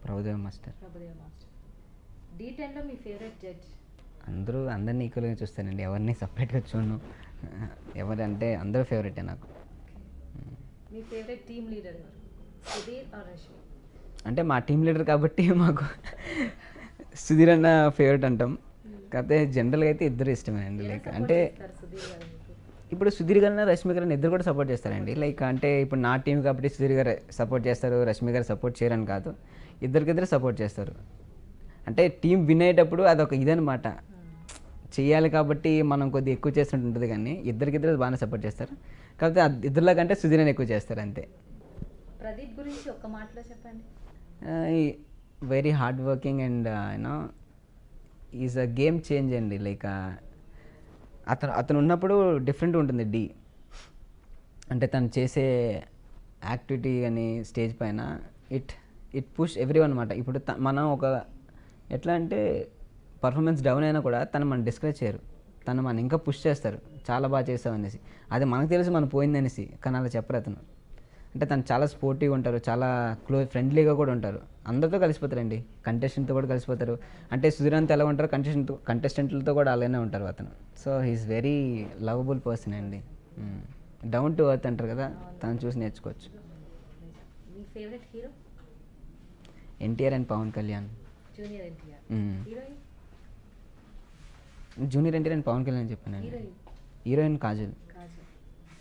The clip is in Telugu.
Prabhudeva master Prabhudeva master D టెన్లో మీ ఫేవరెట్ జడ్జ్ అందరూ అందరినీ ఈక్వల్గా చూస్తానండి ఎవరిని సపరేట్గా చూడను ఎవరంటే అందరూ ఫేవరెటే నాకు మీ ఫేవరెట్ టీమ్ లీడర్ ఎవరు సుధీర్ ఆర్ రష్మి అంటే మా టీం లీడర్ కాబట్టి మాకు సుధీర్ అన్న ఫేవరెట్ అంటాం కాకపోతే జనరల్గా అయితే ఇద్దరు ఇష్టమే అండి లైక్ అంటే చేస్తారు సుధీర్ గారు మీకు ఇప్పుడు సుధీర్ గారు రష్మి గారిని ఇద్దరు కూడా సపోర్ట్ చేస్తారండి లైక్ అంటే ఇప్పుడు నా టీం కాబట్టి సుధీర్ గారు సపోర్ట్ చేస్తారు రష్మి గారు సపోర్ట్ చేయరని కాదు ఇద్దరికిద్దరు సపోర్ట్ చేస్తారు అంటే టీం విన్ అయ్యేటప్పుడు అదొక ఇదనమాట చెయ్యాలి కాబట్టి మనం కొద్దిగా ఎక్కువ చేస్తుంటుంది కానీ ఇద్దరికిద్దరు బాగానే సపోర్ట్ చేస్తారు కాకపోతే అద్- ఇద్దరిలో కంటే సుధీర్ అని ఎక్కువ చేస్తారు అంతే ప్రదీప్ గురించి ఒక్క మాటలో చెప్పండి very hard working and you know is a game change అండి లైక్ అతను అతను ఉన్నప్పుడు డిఫరెంట్ ఉంటుంది డి అంటే తను చేసే యాక్టివిటీ అని స్టేజ్ పైన it it push everyone అనమాట ఇప్పుడు త- మనం ఒక ఎట్లా అంటే పర్ఫార్మెన్స్ డౌన్ అయినా కూడా తను మనం డిస్కరేజ్ చేయరు తను మనం ఇంకా పుష్ చేస్తారు చాలా బాగా చేసావు అనేసి అది మనకు తెలుసు మనం పోయిందనేసి కానీ అలా చెప్పరు అతను అంటే తను చాలా స్పోర్టివ్గా ఉంటారు చాలా క్లోజ్ ఫ్రెండ్లీగా కూడా ఉంటారు అందరితో కలిసిపోతారండి కంటెస్టెంట్తో కూడా కలిసిపోతారు అంటే సుధీరంత్ ఎలా ఉంటారు కంటెస్టెంట్ కంటెస్టెంట్లతో కూడా అలానే ఉంటారు అతను so he's very lovable person అండి డౌన్ టు అర్త్ అంటారు కదా తను చూసి నేర్చుకోవచ్చు మీ favourite hero NTR and Pawan Kalyan junior NTR hmm. Heroine junior NTR and Pawan Kalyan చెప్పానండి హీరోయిన్ హీరోయిన్ కాజల్